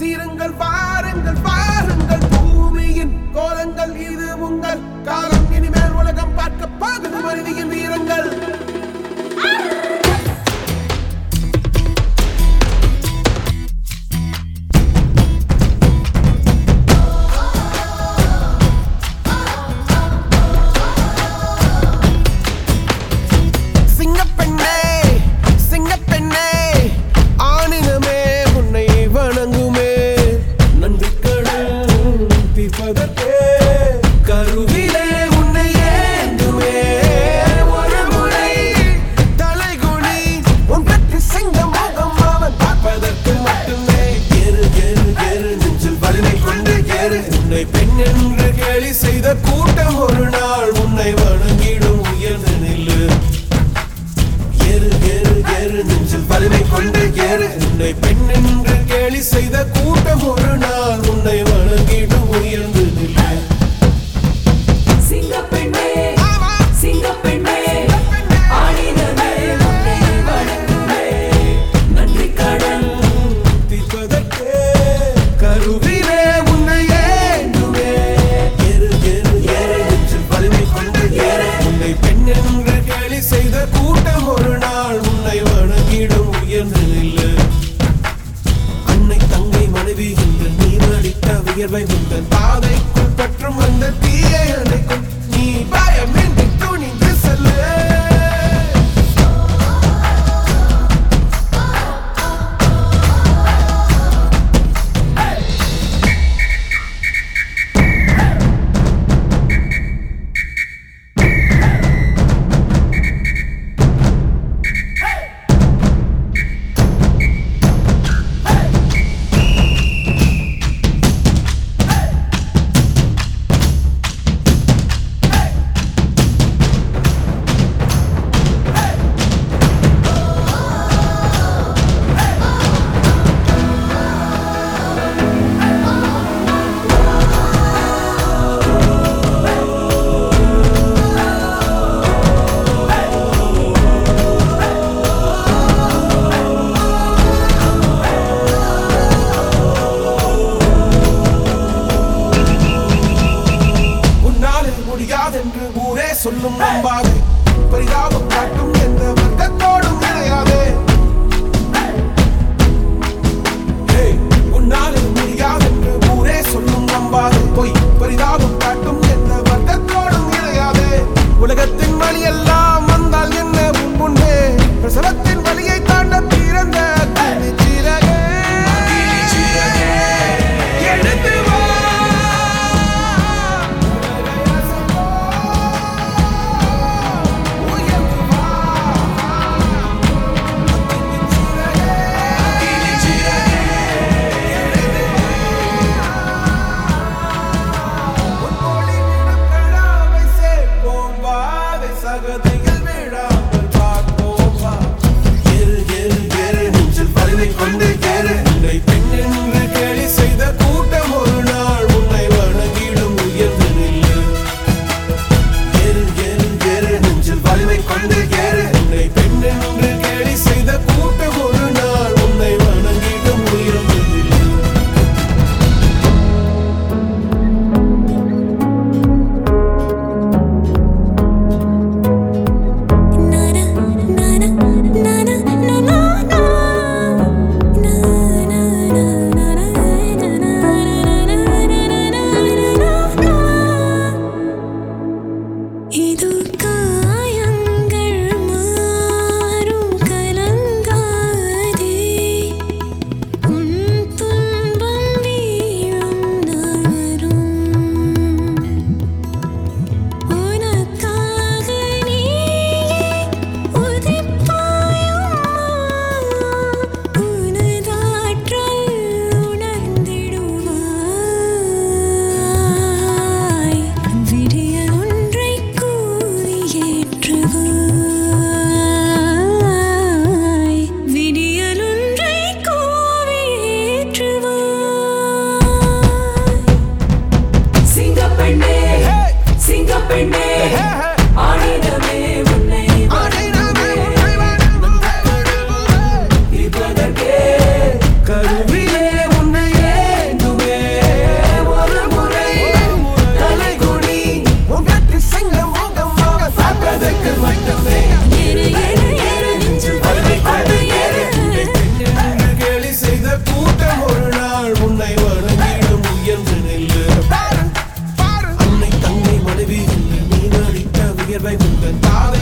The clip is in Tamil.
இருங்கள் வாருங்கள் வாருங்கள் பூமியின் கோலங்கள் இது உங்கள் காலம் இனிமேல் உலகம் பார்க்க போகுது மனிதியின் வீரங்கள் சிங்கப்பெண்ணே சிங்கப்பெண்ணே ஆணினமே உன்னை வணங்குமே நன்றி கடல் தீர்ப்பதற்கே கருவிலே உன்னை ஏந்துமே ஒரு முறை தலைகுனி உன் பெற்று சிங்க முகம் அவன் பார்ப்பதற்கு மட்டுமே ஏறு ஏறு ஏறு நெஞ்சில் வலிமை கொண்டு ஏறு உன்னை பெண் என்று கேலி செய்த கூட்டம் ஒரு நாள் உன்னை வணங்கிடும் உயர்ந்து நில்லு ஏறு ஏறு ஏறு நெஞ்சில் வலிமை கொண்டு ஏறு உன்னை பெண் என்று கேலி செய்த கூட்டம் ஒரு நாள் உன்னை வணங்கிடும் உயர்ந்து நில்லு சிங்கப்பெண்ணே சிங்கப்பெண்ணே ஆணினமே உன்னை வணங்குமே நன்றி கடன் தீர்ப்பதற்கே கருவிலே உன்னை ஏந்துமே ஏறு ஏறு ஏறு நெஞ்சில் வலிமை கொண்டு ஏறு உன்னை பெண் என்று கேலி செய்த கூட்டம் ஒரு நாள் உன்னை வணங்கிடும் உயர்ந்து நில்லு அன்னை தங்கை மனைவி என்று நீ அடித்த வியர்வை உந்தன் பாதைக்குள் பற்றும் அந்த தீயை அணைக்கும் நீ பயமின்றி துணிந்து செல்லு உன்னாலே முடியாதென்று ஊரே சொல்லும் நம்பாதே பரிதாபம் காட்டும் எந்த வர்க்கத்தோடும் இணையாதே ஏய், உன்னாலே முடியாதென்று ஊரே சொல்லும் நம்பாதே பொய் பரிதாபம் காட்டும் எந்த வர்க்கத்தோடும் இணையாதே உலகத்தின் வழி எல்லாம் வந்தால் என்ன உன் முன்னே பிரசவத்தின் வழியை தாண்ட பிறந்த சிறகே எடுத்து வா சகதிகள் விழாமல் பார்ப்போம் வா. ஏறு, ஏறு, ஏறு, நெஞ்சில் வலிமை கொண்டு ஏறு. உன்னை பெண் என்று கேலி செய்த கூட்டம் ஒரு நாள் உன்னை வணங்கிடும் உயர்ந்து நில்லு. ஏறு, ஏறு, ஏறு, நெஞ்சில் வலிமை கொண்டு ஏறு. உன்னை பெண் என்று கேலி செய்த கூட்டம் ஒரு நாள் உன்னை வணங்கிடும் உயர்ந்து நில்லு. நானா நானா நானா நானா நானா இது காயங்கள் மாறும் கலங்காதே உன் துன்பம் வீழும் நகரும் உனக்காக நீயே உதிப்பாயும் உனதாற்றல் உணர்ந்திடுவாய் விடியல் ஒன்றை கூறி ஏற்றுவாய் விடியல் ஒன்றை கூறி ஏற்றுவாய் சிங்கப்பெண்ணே சிங்கப்பெண்ணே ஆணினமே உன்னை வணங்குமே இருப்பதற்கே கருவிலே உன்னை வியர்வை உந்தன் பாத